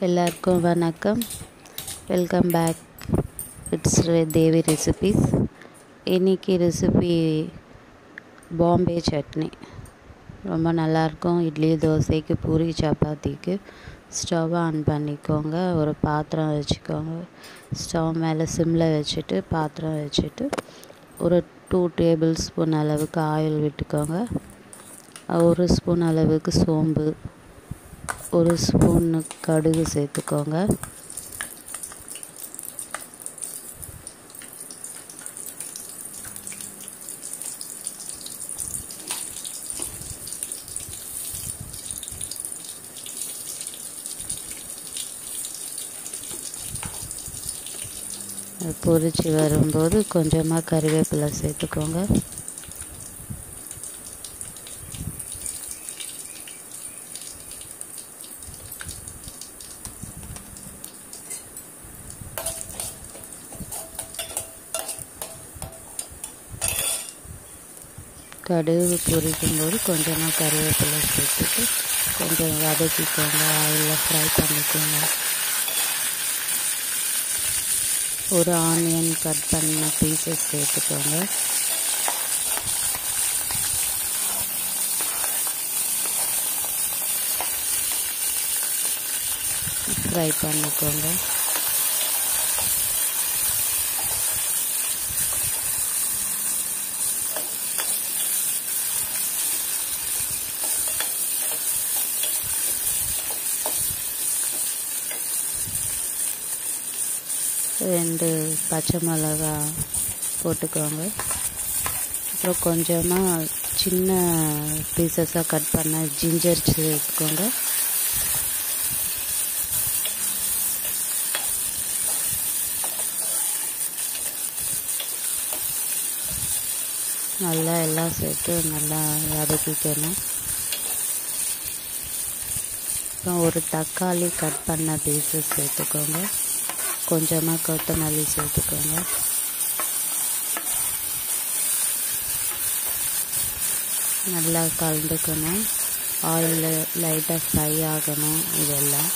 எல்லாருக்கும் வணக்கம் welcome back it's Devi recipes இன்றைக்கி ரெசிபி பாம்பே சட்னி ரொம்ப நல்லாயிருக்கும் இட்லி தோசைக்கு பூரி சப்பாத்திக்கு ஸ்டவ் ஆன் பண்ணிக்கோங்க ஒரு பாத்திரம் வச்சுக்கோங்க ஸ்டவ் மேலே சிம்மில் வச்சுட்டு பாத்திரம் வச்சுட்டு ஒரு டூ டேபிள் ஸ்பூன் அளவுக்கு ஆயில் விட்டுக்கோங்க ஒரு ஸ்பூன் அளவுக்கு சோம்பு ஒரு ஸ்பூன் கடுகு சேர்த்துக்கோங்க பொரிச்சு வரும்போது கொஞ்சமாக கறிவேப்பிலை சேர்த்துக்கோங்க கடுகு பொரிக்கும்போது கொஞ்சமாக கருவேப்பிலை சேர்த்துட்டு கொஞ்சம் வதக்கிக்கோங்க ஆயிலில் ஃப்ரை பண்ணிக்கோங்க ஒரு ஆனியன் கட் பண்ண பீசஸ் சேர்த்துக்கோங்க ஃப்ரை பண்ணிக்கோங்க ரெண்டு பச்சை மிளகா போட்டுக்கோங்க அப்புறம் கொஞ்சமாக சின்ன பீசஸாக கட் பண்ண ஜிஞ்சர் சேர்த்துக்கோங்க நல்லா எல்லாம் சேர்த்து நல்லா வதக்கிக்கணும் அப்புறம் ஒரு தக்காளி கட் பண்ண பீசஸ் சேர்த்துக்கோங்க கொஞ்சமாக கொத்தமல்லி சேர்த்துக்கோங்க நல்லா கலந்துக்கணும் ஆயிலில் லைட்டாக ஃப்ரை ஆகணும் இதெல்லாம்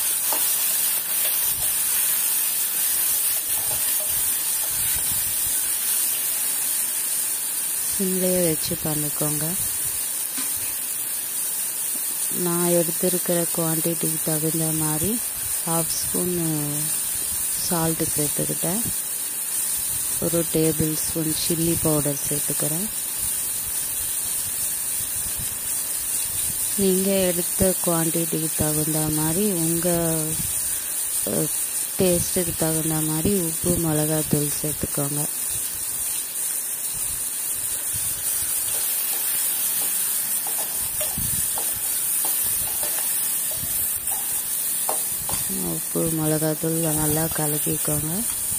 சிம்லேயே வச்சு பண்ணிக்கோங்க நான் எடுத்திருக்கிற குவான்டிட்டிக்கு தகுந்த மாதிரி ஹாஃப் ஸ்பூன் சால்ட்டு சேர்த்துக்கிட்டேன் ஒரு டேபிள் ஸ்பூன் சில்லி பவுடர் சேர்த்துக்கிறேன் நீங்கள் எடுத்த குவான்டிட்டிக்கு தகுந்த மாதிரி உங்கள் டேஸ்ட்டுக்கு தகுந்த மாதிரி உப்பு மிளகாத்தூள் சேர்த்துக்கோங்க உப்பு மிளகாத்தூள் நல்லா கலக்கிக்கோங்க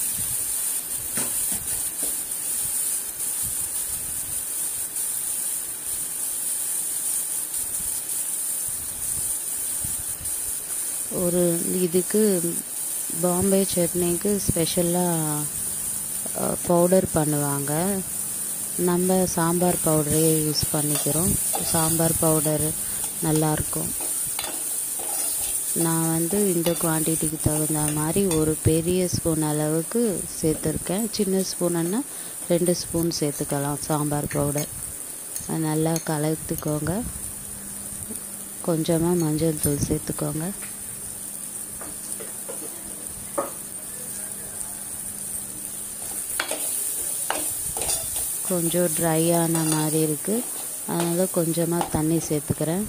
ஒரு இதுக்கு பாம்பே சட்னிக்கு ஸ்பெஷலாக பவுடர் பண்ணுவாங்க நம்ம சாம்பார் பவுடரே யூஸ் பண்ணிக்கிறோம் சாம்பார் பவுடர் நல்லாயிருக்கும் நான் வந்து இந்த குவான்டிட்டிக்கு தகுந்த மாதிரி ஒரு பெரிய ஸ்பூன் அளவுக்கு சேர்த்துருக்கேன் சின்ன ஸ்பூனுன்னா ரெண்டு ஸ்பூன் சேர்த்துக்கலாம் சாம்பார் பவுடர் நல்லா கலத்துக்கோங்க கொஞ்சமாக மஞ்சள் தூள் சேர்த்துக்கோங்க கொஞ்சம் ட்ரை ஆன மாதிரி இருக்குது அதனால் கொஞ்சமாக தண்ணி சேர்த்துக்கிறேன்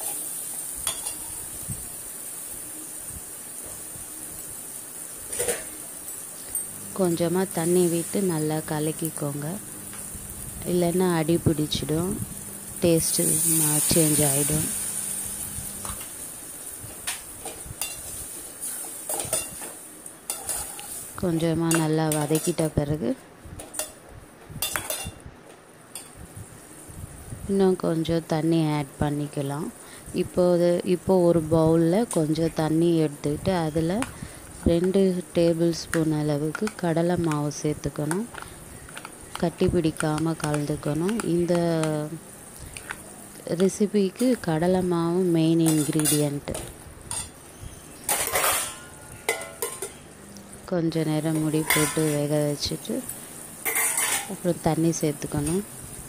கொஞ்சமாக தண்ணி விட்டு நல்லா கலக்கிக்கோங்க இல்லைன்னா அடி பிடிச்சிடும் டேஸ்ட்டு சேஞ்ச் ஆகிடும் கொஞ்சமாக நல்லா வதக்கிட்ட பிறகு இன்னும் கொஞ்சம் தண்ணி ஆட் பண்ணிக்கலாம் இப்போது இப்போ ஒரு பவுலில் கொஞ்சம் தண்ணி எடுத்துக்கிட்டு அதில் ரெண்டு டேபிள் ஸ்பூன் அளவுக்கு கடலை மாவு சேர்த்துக்கணும் கட்டி பிடிக்காமல் கலந்துக்கணும் இந்த ரெசிபிக்கு கடலை மாவு மெயின் இன்க்ரீடியண்ட்டு கொஞ்ச நேரம் முடி போட்டு வேக வச்சுட்டு அப்புறம் தண்ணி சேர்த்துக்கணும்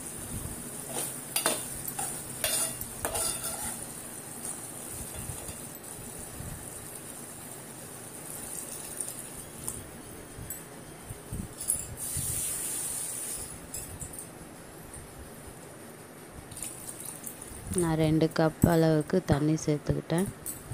நான் ரெண்டு கப் அளவுக்கு தண்ணி சேர்த்துக்கிட்டேன்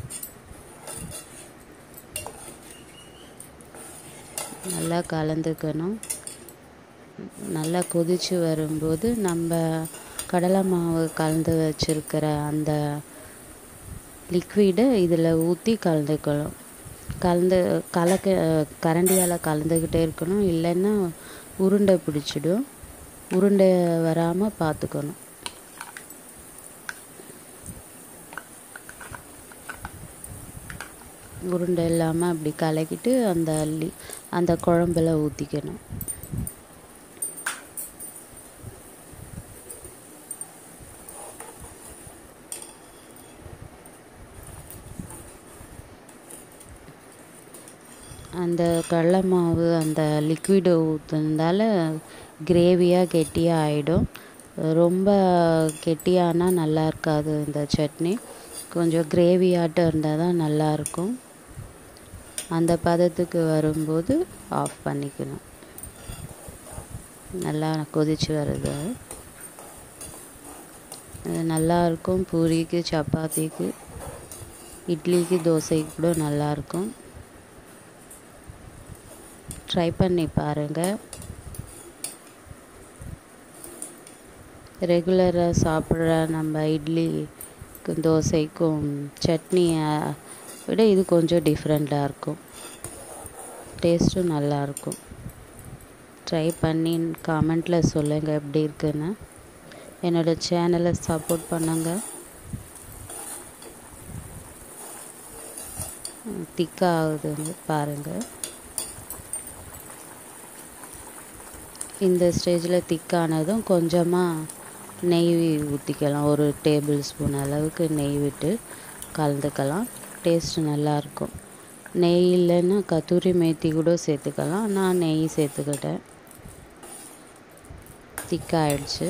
நல்லா கலந்துக்கணும் நல்லா கொதித்து வரும்போது நம்ம கடலை மாவு கலந்து வச்சுருக்கிற அந்த லிக்விடை இதில் ஊற்றி கலந்துக்கணும் கலந்து கலக்க கரண்டியால் கலந்துக்கிட்டே இருக்கணும் இல்லைன்னா உருண்டை பிடிச்சிடும் உருண்டை வராமல் பார்த்துக்கணும் உருண்டை இல்லாமல் அப்படி கலக்கிட்டு அந்த லி அந்த குழம்புல ஊற்றிக்கணும் அந்த கடலை மாவு அந்த லிக்விடை ஊற்றுனதால கிரேவியாக கெட்டியாக ஆகிடும் ரொம்ப கெட்டியானா நல்லா இருக்காது இந்த சட்னி கொஞ்சம் கிரேவியாட்டம் இருந்தால் தான் நல்லாயிருக்கும் அந்த பதத்துக்கு வரும்போது ஆஃப் பண்ணிக்கணும் நல்லா கொதிச்சு வருது இது நல்லாயிருக்கும் பூரிக்கு சப்பாத்திக்கு இட்லிக்கு தோசைக்கு கூட நல்லாயிருக்கும் ட்ரை பண்ணி பாருங்கள் ரெகுலராக சாப்பிட்ற நம்ம இட்லிக்கும் தோசைக்கும் சட்னி விட இது கொஞ்சம் டிஃப்ரெண்ட்டாக இருக்கும் டேஸ்ட்டும் நல்லாயிருக்கும் ட்ரை பண்ணி கமெண்ட்டில் சொல்லுங்கள் எப்படி இருக்குன்னு என்னோடய சேனலை சப்போர்ட் பண்ணுங்கள் திக்காக ஆகுதுங்க பாருங்கள் இந்த ஸ்டேஜில் திக்கானதும் கொஞ்சமாக நெய் ஊற்றிக்கலாம் ஒரு டேபிள் ஸ்பூன் அளவுக்கு நெய் விட்டு கலந்துக்கலாம் டேஸ்ட் நல்லாயிருக்கும் நெய் இல்லைன்னா கத்தூரி மேத்தி கூட சேர்த்துக்கலாம் நான் நெய் சேர்த்துக்கிட்டேன் திக்காயிடுச்சு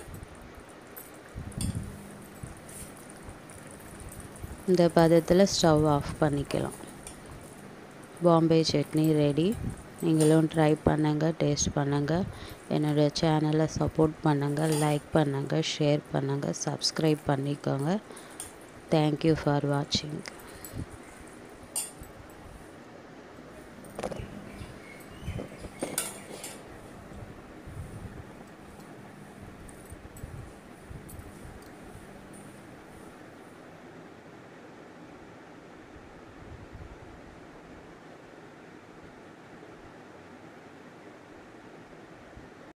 இந்த பதத்தில் ஸ்டவ் ஆஃப் பண்ணிக்கலாம் பாம்பே சட்னி ரெடி நீங்களும் ட்ரை பண்ணுங்கள் டேஸ்ட் பண்ணுங்கள் என்னோடய சேனலை சப்போர்ட் பண்ணுங்கள் லைக் பண்ணுங்கள் ஷேர் பண்ணுங்கள் சப்ஸ்கிரைப் பண்ணிக்கோங்க தேங்க்யூ ஃபார் வாட்சிங்